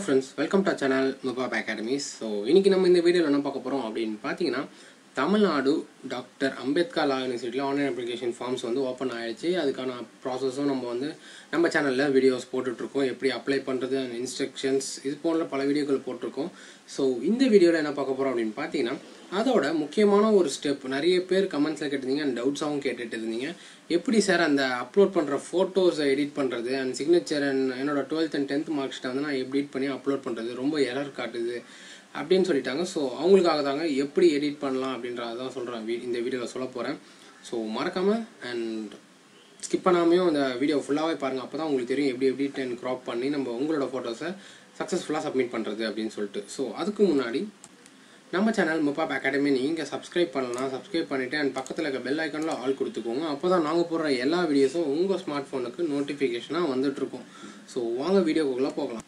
friends welcome to channel முபாப் Academy's so இன்னைக்கு நம்ம இந்த வீடியோவில் என்ன பார்க்க போகிறோம் அப்படின்னு பார்த்தீங்கன்னா தமிழ்நாடு டாக்டர் அம்பேத்கர் லா யூனிவர்சிட்டியில் ஆன்லைன் அப்ளிகேஷன் ஃபார்ம்ஸ் வந்து ஓப்பன் ஆயிடுச்சு அதுக்கான ப்ராசஸும் நம்ம வந்து நம்ம சேனலில் வீடியோஸ் போட்டுட்ருக்கோம் எப்படி அப்ளை பண்ணுறது அண்ட் இன்ஸ்ட்ரக்ஷன்ஸ் இது போன்ற பல வீடியோக்கள் போட்டிருக்கோம் ஸோ இந்த வீடியோவில் என்ன பார்க்க போகிறோம் அப்படின்னு பார்த்தீங்கன்னா அதோட முக்கியமான ஒரு ஸ்டெப் நிறைய பேர் கமெண்ட்ஸில் கேட்டிருந்தீங்க அண்ட் டவுட்ஸாகவும் கேட்டுட்டு இருந்தீங்க எப்படி சார் அந்த அப்லோட் பண்ணுற ஃபோட்டோஸை எடிட் பண்ணுறது அண்ட் சிக்னேச்சர் அண்ட் என்னோட டுவெல்த் அண்ட் டென்த் மார்க் ஷீட்டை வந்து நான் எப்படி எடிட் பண்ணி அப்லோட் பண்ணுறது ரொம்ப எரர் காட்டுது அப்படின்னு சொல்லிட்டாங்க ஸோ அவங்களுக்காக தாங்க எப்படி எடிட் பண்ணலாம் அப்படின்றத தான் சொல்கிறேன் வீ இந்த வீடியோவில் சொல்ல போகிறேன் ஸோ மறக்காமல் அண்ட் ஸ்கிப் பண்ணாமையும் இந்த வீடியோ ஃபுல்லாகவே பாருங்கள் அப்போ தான் உங்களுக்கு தெரியும் எப்படி எடிட் அண்ட் க்ராப் பண்ணி நம்ம உங்களோட ஃபோட்டோஸை சக்ஸஸ்ஃபுல்லாக சப்மிட் பண்ணுறது அப்படின்னு சொல்லிட்டு ஸோ அதுக்கு முன்னாடி நம்ம சேனல் முப்பாப் அகாடமி நீங்கள் சப்ஸ்கிரைப் பண்ணலாம் சப்ஸ்கிரைப் பண்ணிவிட்டு அண்ட் பக்கத்தில் இருக்க பெல் ஐக்கானில் ஆல் கொடுத்துக்கோங்க அப்போ தான் நாங்கள் போடுற எல்லா வீடியோஸும் உங்கள் ஸ்மார்ட் ஃபோனுக்கு நோட்டிஃபிகேஷனாக வந்துட்டுருக்கும் ஸோ வாங்க வீடியோக்குள்ளே போகலாம்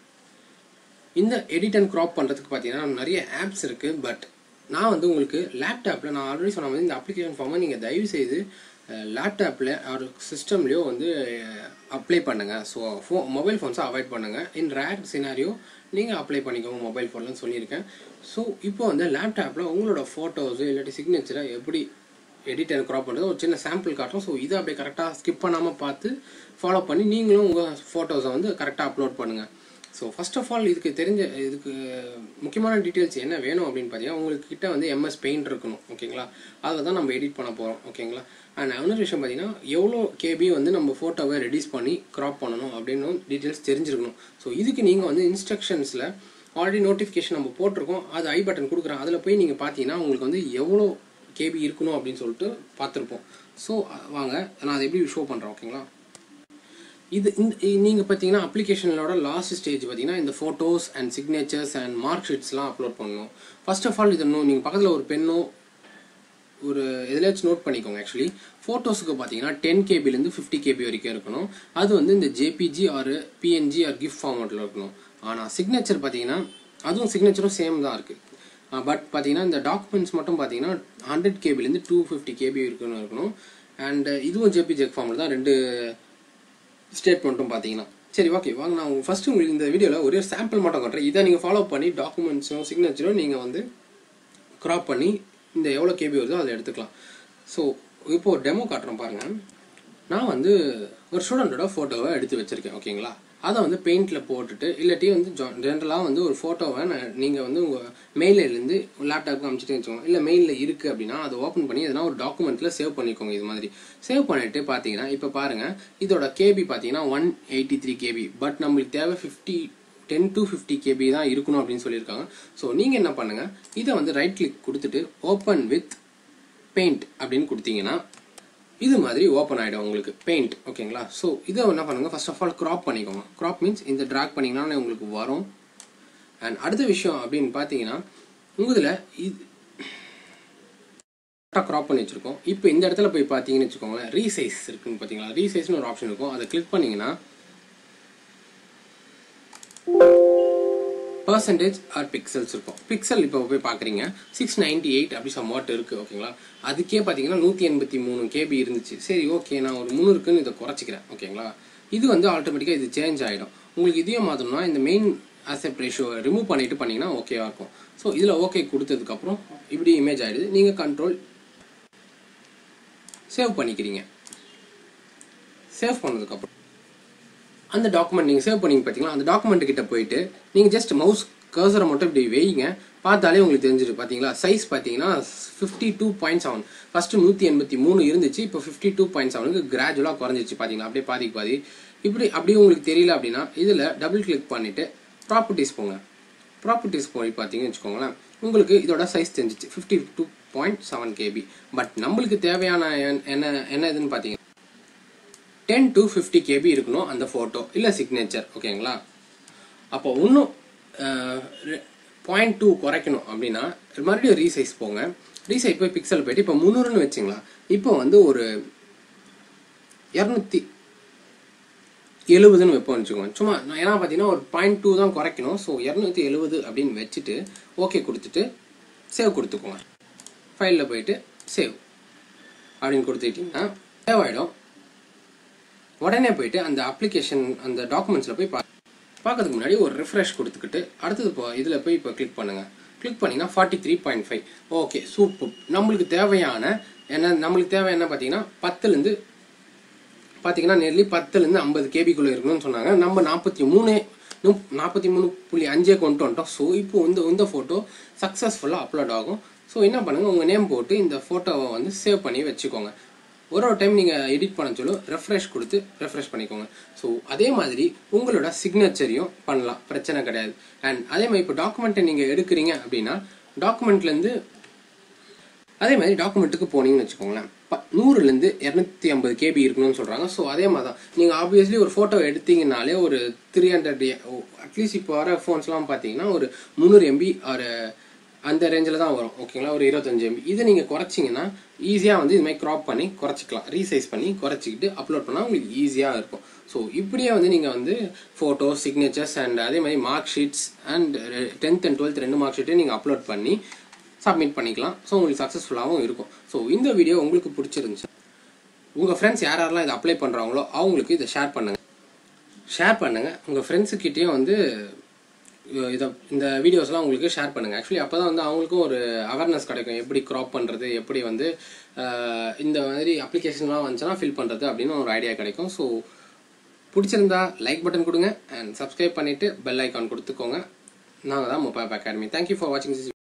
இந்த எடிட் அண்ட் க்ராப் பண்ணுறதுக்கு பார்த்தீங்கன்னா நிறைய ஆப்ஸ் இருக்குது பட் நான் வந்து உங்களுக்கு லேப்டாப்பில் நான் ஆல்ரெடி சொன்ன மாதிரி இந்த அப்ளிகேஷன் ஃபார்மை நீங்கள் தயவு செய்து லேப்டாப்பில் ஒரு சிஸ்டம்லேயோ வந்து அப்ளை பண்ணுங்கள் ஸோ ஃபோ மொபைல் ஃபோன்ஸை அவாய்ட் பண்ணுங்கள் இன் ரேர் சினாரியோ நீங்கள் அப்ளை பண்ணிக்கோங்க மொபைல் ஃபோன்லன்னு சொல்லியிருக்கேன் ஸோ இப்போ வந்து லேப்டாப்பில் உங்களோட ஃபோட்டோஸு இல்லாட்டி சிக்னேச்சரை எப்படி எடிட் அண்ட் க்ராப் பண்ணுறது ஒரு சின்ன சாம்பிள் காட்டும் ஸோ இதை அப்படியே கரெக்டாக ஸ்கிப் பண்ணாமல் பார்த்து ஃபாலோ பண்ணி நீங்களும் உங்கள் ஃபோட்டோஸை வந்து கரெக்டாக அப்லோட் பண்ணுங்கள் ஸோ ஃபர்ஸ்ட் ஆஃப் ஆல் இதுக்கு தெரிஞ்ச இதுக்கு முக்கியமான டீட்டெயில்ஸ் என்ன வேணும் அப்படின்னு பார்த்தீங்கன்னா உங்களுக்கு கிட்ட வந்து எம்எஸ் பெயிண்ட் இருக்கணும் ஓகேங்களா அதில் தான் நம்ம எடிட் பண்ண போகிறோம் ஓகேங்களா அண்ட் இன்னொரு விஷயம் பார்த்தீங்கன்னா எவ்வளோ கேபி வந்து நம்ம ஃபோட்டோவை ரெடியூஸ் பண்ணி க்ராப் பண்ணணும் அப்படின்னு டீட்டெயில்ஸ் தெரிஞ்சிருக்கணும் ஸோ இதுக்கு நீங்கள் வந்து இன்ஸ்ட்ரக்ஷன்ஸில் ஆல்ரெடி நோட்டிஃபிகேஷன் நம்ம போட்டிருக்கோம் அது ஐ பட்டன் கொடுக்குறேன் அதில் போய் நீங்கள் பார்த்தீங்கன்னா உங்களுக்கு வந்து எவ்வளோ கேபி இருக்கணும் அப்படின்னு சொல்லிட்டு பார்த்துருப்போம் ஸோ வாங்க நான் அதை எப்படி ஷோ பண்ணுறேன் ஓகேங்களா இது இந்த நீங்கள் பார்த்தீங்கன்னா அப்ளிகேஷனோட லாஸ்ட் ஸ்டேஜ் பார்த்தீங்கன்னா இந்த photos and signatures and mark ஷீட்ஸ்லாம் அப்லோட் பண்ணணும் ஃபர்ஸ்ட் ஆஃப் ஆல் இது நீங்கள் பக்கத்தில் ஒரு பென்னோ ஒரு எதுலேயாச்சும் நோட் பண்ணிக்கோங்க ஆக்சுவலி ஃபோட்டோஸுக்கு பார்த்தீங்கன்னா டென் கேபிலேருந்து ஃபிஃப்டி கேபி வரைக்கும் இருக்கணும் அது வந்து இந்த ஜேபிஜி ஆர் பிஎன்ஜி ஆர் கிஃப்ட் ஃபார்மேட்டில் இருக்கணும் ஆனால் சிக்னேச்சர் பார்த்தீங்கன்னா அதுவும் சிக்னேச்சரும் சேம் தான் இருக்குது பட் பார்த்தீங்கன்னா இந்த டாக்குமெண்ட்ஸ் மட்டும் பார்த்தீங்கன்னா ஹண்ட்ரட் கேபிலேருந்து டூ ஃபிஃப்டி கேபி இருக்கணும் இருக்கணும் அண்ட் இதுவும் ஜேபிஜெக் ஃபார்மில் தான் ரெண்டு ஸ்டேட்மெண்ட்டும் பார்த்தீங்கன்னா சரி ஓகே வாங்க நான் ஃபர்ஸ்ட் உங்களுக்கு இந்த வீடியோவில் ஒரே சாம்பிள் மட்டும் காட்டுறேன் இதை நீங்கள் ஃபாலோ பண்ணி டாக்குமெண்ட்ஸும் சிக்னேச்சரும் நீங்கள் வந்து க்ராப் பண்ணி இந்த எவ்வளோ கேபி வருதோ அதை எடுத்துக்கலாம் ஸோ இப்போ ஒரு டெமோ காட்டுறேன் பாருங்கள் நான் வந்து ஒரு ஸ்டூடெண்ட்டோட ஃபோட்டோவை எடுத்து வச்சுருக்கேன் ஓகேங்களா அதை வந்து பெயிண்டில் போட்டுட்டு இல்லாட்டி வந்து ஜென்ரலாக வந்து ஒரு ஃபோட்டோவை நீங்கள் வந்து உங்கள் மெயிலேருந்து லேப்டாப்புக்கு அனுப்பிச்சிட்டு வச்சுக்கோங்க இல்லை மெயிலில் இருக்குது அப்படின்னா அதை ஓப்பன் பண்ணி எதனா ஒரு டாக்குமெண்ட்டில் சேவ் பண்ணிக்கோங்க இது மாதிரி சேவ் பண்ணிட்டு பார்த்தீங்கன்னா இப்போ பாருங்கள் இதோட கேபி பார்த்தீங்கன்னா one eighty three KB but நம்மளுக்கு தேவை fifty ten to fifty KB தான் இருக்கணும் அப்படின்னு சொல்லியிருக்காங்க ஸோ நீங்கள் என்ன பண்ணுங்கள் இதை வந்து ரைட் கிளிக் கொடுத்துட்டு ஓப்பன் வித் பெயிண்ட் அப்படின்னு கொடுத்தீங்கன்னா இது மாதிரி ஓப்பன் ஆகிடும் உங்களுக்கு பெயிண்ட் ஓகேங்களா ஸோ இதை என்ன பண்ணுங்கள் ஃபர்ஸ்ட் ஆஃப் ஆல் க்ராப் பண்ணிக்கோங்க க்ராப் மீன்ஸ் இந்த ட்ராக் பண்ணிங்கன்னா உங்களுக்கு வரும் அண்ட் அடுத்த விஷயம் அப்படின்னு பார்த்தீங்கன்னா உங்களில் இது க்ராப் பண்ணி வச்சுருக்கோம் இப்போ இந்த இடத்துல போய் பார்த்தீங்கன்னு வச்சுக்கோங்களேன் ரீசைஸ் இருக்குன்னு பார்த்தீங்களா ரீசைஸ்னு ஒரு ஆப்ஷன் இருக்கும் அதை கிளிக் பண்ணிங்கன்னா பர்சன்டேஜ் ஆர் பிக்சல்ஸ் இருக்கும் பிக்சல் இப்போ போய் பார்க்குறீங்க சிக்ஸ் நைன்டி எயிட் அப்படி சம் வாட் இருக்குது ஓகேங்களா அதுக்கே பார்த்தீங்கன்னா நூற்றி எண்பத்தி மூணு கேபி இருந்துச்சு சரி ஓகே நான் ஒரு முந்நூறுக்குன்னு இதை குறைச்சிக்கிறேன் ஓகேங்களா இது வந்து ஆட்டோமேட்டிக்காக இது சேஞ்ச் ஆகிடும் உங்களுக்கு இதையும் மாற்றணும்னா இந்த மெயின் அசெப்ட் ரேஷியோ ரிமூவ் பண்ணிட்டு பண்ணிங்கன்னா ஓகேவா இருக்கும் ஸோ இதில் ஓகே கொடுத்ததுக்கப்புறம் இப்படி இமேஜ் ஆகிடுது நீங்கள் கண்ட்ரோல் சேவ் பண்ணிக்கிறீங்க சேவ் பண்ணதுக்கப்புறம் அந்த டாக்குமெண்ட் நீங்கள் சேவ் பண்ணீங்க பார்த்தீங்களா அந்த டாக்குமெண்ட் கிட்ட போயிட்டு நீங்கள் ஜஸ்ட் மவுஸ் கர்சரை மட்டும் இப்படி வைங்க பார்த்தாலே உங்களுக்கு தெரிஞ்சிரு பார்த்தீங்களா சைஸ் பார்த்தீங்கன்னா fifty two point seven first நூற்றி எண்பத்தி மூணு இருந்துச்சு இப்போ ஃபிஃப்டி டூ பாயிண்ட் செவனுக்கு கிராஜுவலாக குறைஞ்சிச்சு பார்த்தீங்களா அப்படியே பாதிக்கு பாதி இப்படி அப்படியே உங்களுக்கு தெரியல அப்படின்னா இதில் டபுள் கிளிக் பண்ணிவிட்டு ப்ராப்பர்ட்டிஸ் போங்க ப்ராப்பர்ட்டிஸ் போய் பார்த்தீங்கன்னு வச்சுக்கோங்களேன் உங்களுக்கு இதோட சைஸ் தெரிஞ்சிச்சு fifty two point seven KB but நம்மளுக்கு தேவையான என்ன என்ன இதுன்னு பார்த்தீங்கன்னா டென் டு ஃபிஃப்டி கேபி இருக்கணும் அந்த ஃபோட்டோ இல்லை சிக்னேச்சர் ஓகேங்களா அப்போ இன்னும் பாயிண்ட் டூ குறைக்கணும் அப்படின்னா மறுபடியும் ரீசைஸ் போங்க ரீசைஸ் போய் பிக்சல் போயிட்டு இப்போ முந்நூறுன்னு வச்சுங்களா இப்போ வந்து ஒரு இரநூத்தி எழுபதுன்னு வைப்போம் வச்சுக்கோங்க சும்மா நான் ஏன்னா பார்த்தீங்கன்னா ஒரு பாயிண்ட் டூ தான் குறைக்கணும் ஸோ இரநூத்தி எழுபது அப்படின்னு வச்சுட்டு ஓகே கொடுத்துட்டு சேவ் கொடுத்துக்கோங்க ஃபைலில் போயிட்டு சேவ் அப்படின்னு கொடுத்துக்கிட்டிங்கன்னா சேவ் ஆகிடும் உடனே போயிட்டு அந்த அப்ளிகேஷன் அந்த டாக்குமெண்ட்ஸில் போய் பா பார்க்கறதுக்கு முன்னாடி ஒரு ரிஃப்ரெஷ் கொடுத்துக்கிட்டு அடுத்தது இப்போ இதில் போய் இப்போ கிளிக் பண்ணுங்க கிளிக் பண்ணிங்கன்னா forty three point five okay super நம்மளுக்கு தேவையான என்ன நம்மளுக்கு தேவை என்ன பார்த்தீங்கன்னா பத்துலேருந்து பார்த்தீங்கன்னா நெர்லி பத்துலேருந்து ஐம்பது கேபிக்குள்ளே இருக்கணும்னு சொன்னாங்க நம்ம நாற்பத்தி மூணு நாற்பத்தி மூணு புள்ளி அஞ்சே கொண்டு வந்துட்டோம் ஸோ இப்போ இந்த இந்த ஃபோட்டோ சக்ஸஸ்ஃபுல்லாக அப்லோட் ஆகும் ஸோ என்ன பண்ணுங்கள் உங்கள் நேம் போட்டு இந்த ஃபோட்டோவை வந்து சேவ் பண்ணி வச்சுக்கோங்க ஒரு ஒரு டைம் நீங்கள் எடிட் பண்ண சொல்லு ரெஃப்ரெஷ் கொடுத்து ரெஃப்ரெஷ் பண்ணிக்கோங்க ஸோ அதே மாதிரி உங்களோட சிக்னேச்சரையும் பண்ணலாம் பிரச்சனை கிடையாது அண்ட் அதே மாதிரி இப்போ டாக்குமெண்ட்டை நீங்கள் எடுக்கிறீங்க அப்படின்னா டாக்குமெண்ட்லேருந்து அதே மாதிரி டாக்குமெண்ட்டுக்கு போனீங்கன்னு வச்சுக்கோங்களேன் ப- நூறுலேருந்து இரநூத்தி ஐம்பது கேபி இருக்கணும்னு சொல்கிறாங்க ஸோ அதே மாதிரி தான் நீங்கள் ஆப்வியஸ்லி ஒரு ஃபோட்டோ எடுத்தீங்கனாலே ஒரு த்ரீ ஹண்ட்ரட் அட்லீஸ்ட் இப்போ வர ஃபோன்ஸ்லாம் பார்த்தீங்கன்னா ஒரு முந்நூறு எம்பி ஒரு அந்த ரேஞ்சில் தான் வரும் ஓகேங்களா ஒரு இருபத்தஞ்சு எம்பி இதை நீங்கள் குறைச்சிங்கன்னா ஈஸியாக வந்து இது மாதிரி க்ராப் பண்ணி குறைச்சிக்கலாம் ரீசைஸ் பண்ணி குறைச்சிக்கிட்டு அப்லோட் பண்ணால் உங்களுக்கு ஈஸியாக இருக்கும் ஸோ இப்படியே வந்து நீங்கள் வந்து ஃபோட்டோ சிக்னேச்சர்ஸ் அண்ட் அதே மாதிரி mark sheets and tenth and twelfth ரெண்டு மார்க் ஷீட்டையும் நீங்கள் அப்லோட் பண்ணி சப்மிட் பண்ணிக்கலாம் ஸோ உங்களுக்கு சக்ஸஸ்ஃபுல்லாகவும் இருக்கும் ஸோ இந்த வீடியோ உங்களுக்கு பிடிச்சிருந்துச்சு உங்கள் ஃப்ரெண்ட்ஸ் யார் யாரெல்லாம் இதை அப்ளை பண்ணுறாங்களோ அவங்களுக்கு இதை ஷேர் பண்ணுங்கள் ஷேர் பண்ணுங்கள் உங்கள் ஃப்ரெண்ட்ஸுக்கிட்டேயும் வந்து அஹ் இதை இந்த வீடியோஸ்லாம் உங்களுக்கு ஷேர் பண்ணுங்கள் ஆக்சுவலி அப்போ தான் வந்து அவங்களுக்கும் ஒரு அவேர்னஸ் கிடைக்கும் எப்படி க்ராப் பண்ணுறது எப்படி வந்து அஹ் இந்த மாதிரி அப்ளிகேஷன்லாம் வந்துச்சுன்னா ஃபில் பண்ணுறது அப்படின்னு ஒரு ஐடியா கிடைக்கும் ஸோ பிடிச்சிருந்தா லைக் பட்டன் கொடுங்க அண்ட் சப்ஸ்கிரைப் பண்ணிவிட்டு பெல் ஐக்கான் கொடுத்துக்கோங்க நாங்கள் தான் மொபைல் அகாடமி தேங்க்யூ ஃபார் வாட்சிங்